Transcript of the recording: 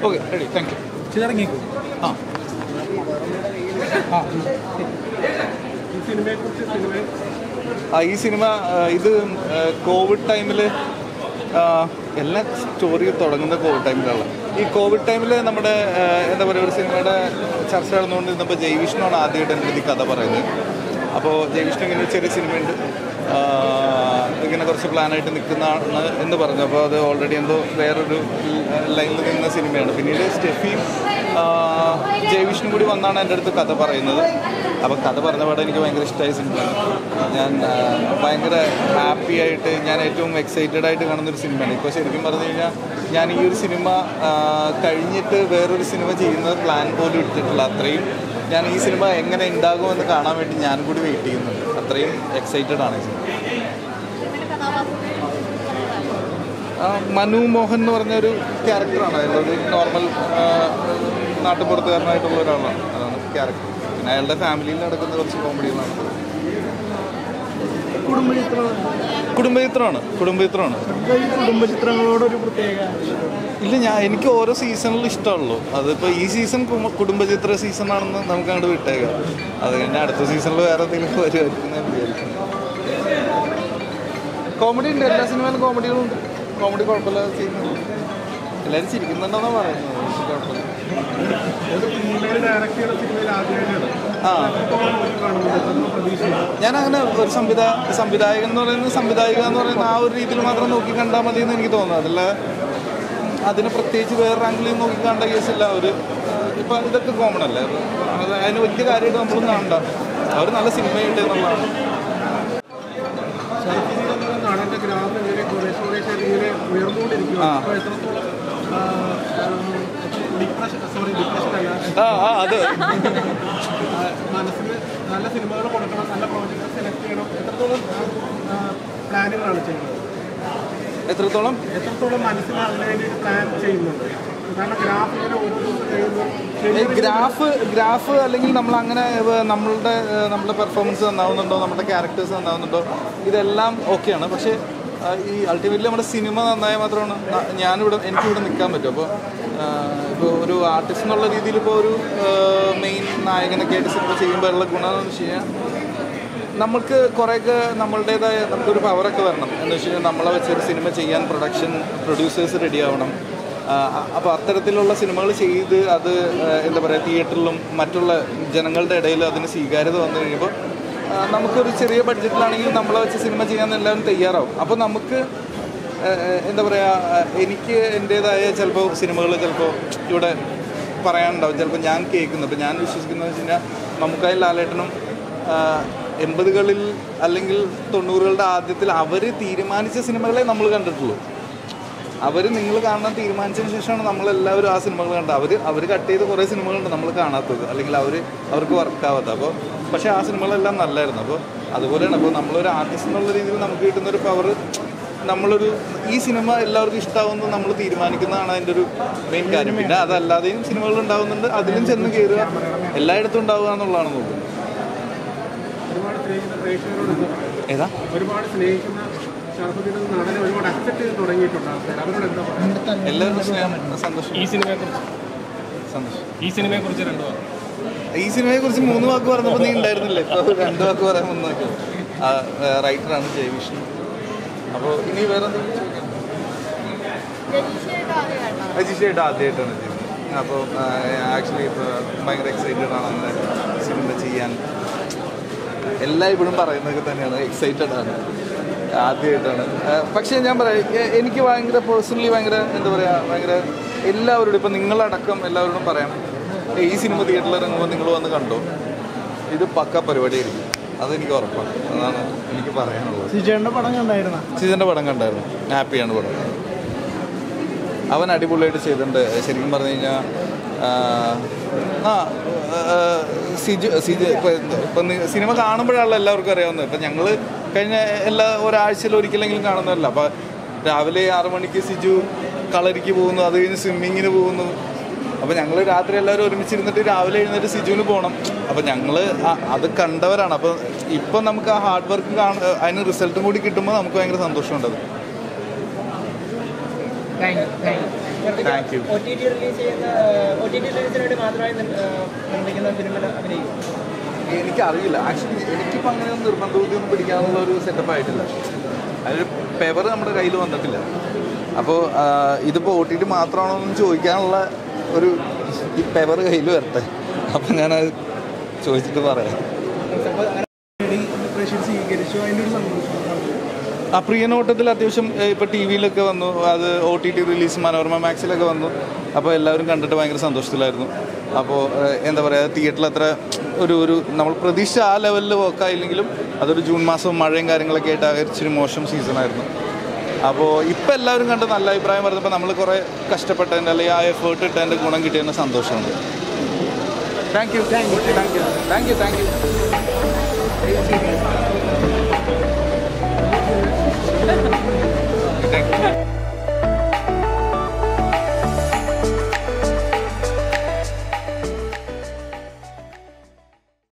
Okay ready thank you ചിലറങ്ങിക്കോ ആ ആ ആ ഈ സിനിമ ആ, ഇത് ആ, കോവിഡ് ടൈമിൽ എല്ലാ സ്റ്റോറി തുടങ്ങുന്ന കോവിഡ് ടൈമിലാണ് ഈ കോവിഡ് ടൈമിൽ നമ്മുടെ ആ, എന്താ പറയുക ഒരു സിനിമയുടെ ചർച്ച നടന്നുകൊണ്ടിരുന്നപ്പോൾ ജയ്വിഷ്ണുവാണ് ആദ്യമായിട്ട് എൻ്റെ അടുത്ത് ഈ കഥ പറയുന്നത് അപ്പോൾ ജയ്വിഷ്ണു ഇങ്ങനെ ഒരു ചെറിയ സിനിമയുണ്ട് ആ, ഇങ്ങനെ കുറച്ച് പ്ലാനായിട്ട് നിൽക്കുന്നതാണ് എന്ന് പറഞ്ഞു അപ്പോൾ അത് ഓൾറെഡി എന്തോ വേറൊരു ലൈനിൽ നിന്ന സിനിമയാണ് പിന്നീട് സ്റ്റെഫിയും ആ, ജയവിഷ്ണു കൂടി വന്നാണ് എൻ്റെ അടുത്ത് കഥ പറയുന്നത് അപ്പോൾ കഥ പറഞ്ഞ പാടെ എനിക്ക് ഭയങ്കര ഇഷ്ടമായ സിനിമയാണ് ഞാൻ ആ, ഭയങ്കര ഹാപ്പി ആയിട്ട് ഞാൻ ഏറ്റവും എക്സൈറ്റഡ് ആയിട്ട് കാണുന്ന ഒരു സിനിമയാണ് ഇപ്പോൾ ശരിക്കും പറഞ്ഞു കഴിഞ്ഞാൽ ഞാൻ ഈ ഒരു സിനിമ ആ, കഴിഞ്ഞിട്ട് വേറൊരു സിനിമ ചെയ്യുന്നത് പ്ലാൻ പോലും ഇട്ടിട്ടില്ല അത്രയും ഞാൻ ഈ സിനിമ എങ്ങനെ ഉണ്ടാകുമെന്ന് കാണാൻ വേണ്ടി ഞാൻ കൂടി വെയിറ്റ് ചെയ്യുന്നുണ്ട് അത്രയും എക്സൈറ്റഡ് ആണ് ഈ സിനിമ ആ, മനു മോഹൻ എന്ന് പറഞ്ഞ ഒരു ക്യാരക്ടറാണ് അയാളൊരു നോർമൽ നാട്ടുപുറത്തുകാരനായിട്ടുള്ള ഒരാളാണ് അതാണ് ക്യാരക്ടർ പിന്നെ അയാളുടെ ഫാമിലിയിൽ നടക്കുന്ന കുറച്ച് കോമഡികളാണ് കുടുംബചിത്രം കുടുംബചിത്രമാണ് കുടുംബചിത്രമാണ് ഈ കുടുംബചിത്രങ്ങളോടൊരു പ്രത്യേക ഇല്ല ഞാൻ എനിക്ക് ഓരോ സീസണിൽ ഇഷ്ടമുള്ളൂ അതിപ്പോൾ ഈ സീസൺ കുമ- കുടുംബചിത്ര സീസൺ ആണെന്ന് നമുക്ക് അങ്ങോട്ട് വിട്ടേക്കാം അത് കഴിഞ്ഞാൽ അടുത്ത സീസണിൽ വേറെ എന്തെങ്കിലും വരുമായിരിക്കും എന്ന് ഞാൻ വിചാരിക്കുന്നു കോമഡി ഉണ്ട് എല്ലാ സിനിമയിലും കോമഡികളുണ്ട് കോമഡി കുഴപ്പമില്ലാതെ ചെയ്യുന്നു എല്ലാവരും ചിരിക്കുന്നുണ്ടെന്നാണ് പറയുന്നത് പക്ഷെ കുഴപ്പമില്ല ഡയറക്ട് ചെയ്ത സിനിമയിൽ ആദ്യമായിട്ടാണ് ആ കാണുന്നത് പ്രതീക്ഷയില്ല ഞാൻ അങ്ങനെ ഒരു സംവിധാ സംവിധായകൻ എന്ന് പറയുന്നത് സംവിധായിക എന്ന് പറയുന്ന ആ ഒരു രീതിയിൽ മാത്രം നോക്കി കണ്ടാൽ മതി എന്ന് എനിക്ക് തോന്നുന്നു അതല്ല അതിന് പ്രത്യേകിച്ച് വേറെ റാങ്കിൽ നോക്കി കാണേണ്ട കേസില്ല ഒരു ഇപ്പം ഇതൊക്കെ കോമൺ അല്ലേ അപ്പൊ അത് അതിന് വലിയ കാര്യമായിട്ട് നമ്മളൊന്നും കാണണ്ട അവർ നല്ല സിനിമയുണ്ട് എന്നുള്ളതാണ് നടന്റെ ഗ്രാഫ് ഇങ്ങനെ കുറേശ്ശെ കുറേശ്ശെ ഇങ്ങനെ ഉയർന്നുകൊണ്ടിരിക്കുക ആ. അപ്പോൾ എത്രത്തോളം ഡിപ്രഷൻ സോറി ഡിപ്രഷൻ അല്ല ആ ആ അത് ആ, മനസ്സിന് നല്ല സിനിമകൾ കൊടുക്കണം നല്ല പ്രോജക്റ്റ് സെലക്ട് ചെയ്യണം എത്രത്തോളം പ്ലാനുകളാണ് ചെയ്യുന്നത് എത്രത്തോളം എത്രത്തോളം മനസ്സിന് അതിന് വേണ്ടിയിട്ട് പ്ലാൻ ചെയ്യുന്നുണ്ട് കാരണം ഗ്രാഫ് ഇങ്ങനെ ഓരോ ദിവസം കഴിയുമ്പോൾ ഈ ഗ്രാഫ് ഗ്രാഫ് അല്ലെങ്കിൽ നമ്മൾ അങ്ങനെ ഏഹ്, നമ്മളുടെ ഏഹ്, നമ്മുടെ പെർഫോമൻസ് നന്നാവുന്നുണ്ടോ നമ്മുടെ ക്യാരക്ടേഴ്സ് നന്നാവുന്നുണ്ടോ ഇതെല്ലാം ഓക്കെയാണ് പക്ഷേ ആ, ഈ അൾട്ടിമേറ്റ്ലി നമ്മുടെ സിനിമ നന്നായാൽ മാത്രമാണ് ന- ഞാനിവിടെ എനിക്കിവിടെ നിൽക്കാൻ പറ്റും അപ്പോൾ ഇപ്പോൾ ഒരു ആർട്ടിസ്റ്റ് എന്നുള്ള രീതിയിൽ ഇപ്പോൾ ഒരു മെയിൻ നായകനൊക്കെ ആയിട്ട് സിനിമ ചെയ്യുമ്പോൾ ഉള്ള ഗുണമെന്ന് വെച്ച് കഴിഞ്ഞാൽ നമുക്ക് കുറേയൊക്കെ നമ്മളുടേതായ നമുക്കൊരു പവറൊക്കെ വരണം എന്ന് വെച്ച് കഴിഞ്ഞാൽ നമ്മളെ വെച്ചൊരു സിനിമ ചെയ്യാൻ പ്രൊഡക്ഷൻ പ്രൊഡ്യൂസേഴ്സ് റെഡി ആവണം അപ്പോൾ അത്തരത്തിലുള്ള സിനിമകൾ ചെയ്ത് അത് ആ, എന്താ പറയുക തിയേറ്ററിലും മറ്റുള്ള ജനങ്ങളുടെ ഇടയിൽ അതിന് സ്വീകാര്യത വന്നു കഴിയുമ്പോൾ ആ, നമുക്കൊരു ചെറിയ ബഡ്ജറ്റിലാണെങ്കിൽ നമ്മളെ വെച്ച് സിനിമ ചെയ്യാൻ എല്ലാവരും തയ്യാറാവും അപ്പോൾ നമുക്ക് ആ, എന്താ പറയുക എനിക്ക് എൻ്റേതായ ചിലപ്പോൾ സിനിമകൾ ചിലപ്പോൾ ഇവിടെ പറയാനുണ്ടാവും ചിലപ്പോൾ ഞാൻ കേൾക്കുന്നു ഇപ്പോൾ ഞാൻ വിശ്വസിക്കുന്നത് വെച്ച് കഴിഞ്ഞാൽ മമ്മൂക്കായും ലാലേട്ടനും ആഹ് എൺപതുകളിൽ അല്ലെങ്കിൽ തൊണ്ണൂറുകളുടെ ആദ്യത്തിൽ അവർ തീരുമാനിച്ച സിനിമകളെ നമ്മൾ കണ്ടിട്ടുള്ളൂ അവർ നിങ്ങൾ കാണാൻ തീരുമാനിച്ചതിന് ശേഷമാണ് നമ്മളെല്ലാവരും ആ സിനിമകൾ കണ്ടത് അവർ അവർ കട്ട് ചെയ്ത് കുറേ സിനിമകളുണ്ട് നമ്മൾ കാണാത്തത് അല്ലെങ്കിൽ അവർ അവർക്ക് വർക്കാവാത്തത് അപ്പോൾ പക്ഷേ ആ സിനിമകളെല്ലാം നല്ലായിരുന്നു അപ്പോൾ അതുപോലെയാണ് അപ്പോൾ നമ്മളൊരു ആർട്ടിസ്റ്റ് എന്നുള്ള രീതിയിൽ നമുക്ക് കിട്ടുന്ന ഒരു പവർ നമ്മളൊരു ഈ സിനിമ എല്ലാവർക്കും ഇഷ്ടമാവുമെന്ന് നമ്മൾ തീരുമാനിക്കുന്നതാണ് അതിൻ്റെ ഒരു മെയിൻ കാര്യം പിന്നെ അതല്ലാതെയും സിനിമകൾ ഉണ്ടാവുന്നുണ്ട് അതിലും ചെന്ന് കയറുക എല്ലായിടത്തും ഉണ്ടാവുക എന്നുള്ളതാണ് നോക്കുന്നത് ഒരുപാട് സ്നേഹിക്കുന്ന പ്രേക്ഷകരോട് ഏതാ ഒരുപാട് സ്നേഹിക്കുന്ന ഷർഫുദ്ദീൻ നടനെ ഒരുപാട് അക്സെപ്റ്റ് ചെയ്ത് തുടങ്ങിയിട്ടുണ്ട് ആൾക്കാർ അവരോട് എന്താ പറയുക എല്ലാവർക്കും സ്നേഹം സന്തോഷം ഈ സിനിമയെക്കുറിച്ച് സന്തോഷം ഈ സിനിമയെക്കുറിച്ച് രണ്ടു വാക്ക് ഈ സിനിമയെ കുറിച്ച് മൂന്ന് വാക്ക് പറഞ്ഞപ്പോൾ നീ ഉണ്ടായിരുന്നില്ലേ ഇപ്പോൾ രണ്ട് വാക്ക് പറയാൻ വന്നു നോക്കി ആ റൈറ്ററാണ് ജയവിഷ്ണു അപ്പോൾ ഇനി വേറെ എന്തെങ്കിലും ചോദിക്കാൻ അജിഷയായിട്ട് ആദ്യമായിട്ടാണ് ചെയ്യുന്നത് അപ്പോൾ ആക്ച്വലി ഇപ്പോൾ ഭയങ്കര എക്സൈറ്റഡ് ആണ് അങ്ങനെ സിനിമ ചെയ്യാൻ എല്ലാം ഇപ്പോഴും പറയുന്നതൊക്കെ തന്നെയാണ് എക്സൈറ്റഡ് ആണ് ആദ്യമായിട്ടാണ് പക്ഷേ ഞാൻ പറയാം എ- എനിക്ക് ഭയങ്കര പേഴ്സണലി ഭയങ്കര എന്താ പറയുക ഭയങ്കര എല്ലാവരോടും ഇപ്പം നിങ്ങളടക്കം എല്ലാവരോടും പറയാം "ഏയ് ഈ സിനിമ തിയേറ്ററിൽ ഇറങ്ങുമ്പോൾ നിങ്ങൾ വന്ന് കണ്ടോ ഇത് പക്ക പരിപാടിയായിരിക്കും അതെനിക്ക് ഉറപ്പാണ് അതാണ് എനിക്ക് പറയാനുള്ളത് സിജേണ്ട പടം കണ്ടായിരുന്ന സീസണിൻ്റെ പടം കണ്ടായിരുന്നു ഹാപ്പിയാണ് പടം അവൻ അടിപൊളിയായിട്ട് ചെയ്തിട്ടുണ്ട് ശരിക്കും പറഞ്ഞു കഴിഞ്ഞാൽ ആ ആ, സിജു സിജു ഇപ്പം ഇപ്പം നി- സിനിമ കാണുമ്പോഴാണല്ലോ എല്ലാവർക്കും അറിയാവുന്നത് ഇപ്പം ഞങ്ങൾ കഴിഞ്ഞ എല്ലാ ഒരാഴ്ചയിൽ ഒരിക്കലെങ്കിലും കാണുന്നതല്ല അപ്പോൾ രാവിലെ ആറു മണിക്ക് സിജു കളരിക്ക് പോകുന്നു അത് കഴിഞ്ഞ് സ്വിമ്മിങ്ങിന് പോകുന്നു അപ്പോൾ ഞങ്ങൾ രാത്രി എല്ലാവരും ഒരുമിച്ചിരുന്നിട്ട് രാവിലെ എഴുന്നേറ്റ് സിജുവിന് പോകണം അപ്പോൾ ഞങ്ങൾ അത് കണ്ടവരാണ് അപ്പോൾ ഇപ്പം നമുക്ക് ആ ഹാർഡ് വർക്ക് കാണ അതിന് റിസൾട്ടും കൂടി കിട്ടുമ്പോൾ നമുക്ക് ഭയങ്കര സന്തോഷമുണ്ടത് thank you thank you thank you O T T release ചെയ്യുന്ന ഒ ടി ടി റിലീസിന് വേണ്ടി മാത്രമായി നിർ- ആ, നിർമ്മിക്കുന്ന ഫിലിമിൽ അഭിനയിക്കും എനിക്കറിയില്ല ആക്ച്വലി എനിക്കിപ്പോൾ അങ്ങനെ ഒന്നും നിർബന്ധബുദ്ധിയൊന്നും പിടിക്കാനുള്ള ഒരു സെറ്റപ്പ് ആയിട്ടില്ല അതിന് പേപ്പർ നമ്മുടെ കയ്യിൽ വന്നിട്ടില്ല അപ്പോൾ ഇതിപ്പോൾ ഒ ടി ടി മാത്രമാണോ എന്ന് ചോദിക്കാനുള്ള ഒരു ഈ പേപ്പർ കയ്യിൽ വരട്ടെ അപ്പം ഞാനത് ചോദിച്ചിട്ട് പറയാം പ്രേക്ഷകർ സ്വീകരിച്ചു അതിൻ്റെ ഒരു സന്തോഷം ആ പ്രിയനോട്ടത്തിൽ അത്യാവശ്യം ഇപ്പോൾ ടി വിയിലൊക്കെ വന്നു അത് O T T release Manorama മാക്സിലൊക്കെ വന്നു അപ്പോൾ എല്ലാവരും കണ്ടിട്ട് ഭയങ്കര സന്തോഷത്തിലായിരുന്നു അപ്പോൾ എന്താ പറയുക തിയേറ്ററിൽ അത്ര ഒരു ഒരു നമ്മൾ പ്രതീക്ഷ ആ ലെവലിൽ വർക്കായില്ലെങ്കിലും അതൊരു ജൂൺ മാസം മഴയും കാര്യങ്ങളൊക്കെ ആയിട്ട് ആകെ ഇച്ചിരി മോശം സീസണായിരുന്നു അപ്പോൾ ഇപ്പോൾ എല്ലാവരും കണ്ട് നല്ല അഭിപ്രായം പറഞ്ഞപ്പോൾ നമ്മൾ കുറേ കഷ്ടപ്പെട്ടതിൻ്റെ അല്ലെങ്കിൽ ആ എഫേർട്ട് ഇട്ടതിൻ്റെ ഗുണം കിട്ടിയതിൻ്റെ സന്തോഷമുണ്ട് thank you thank you thank you thank you thank U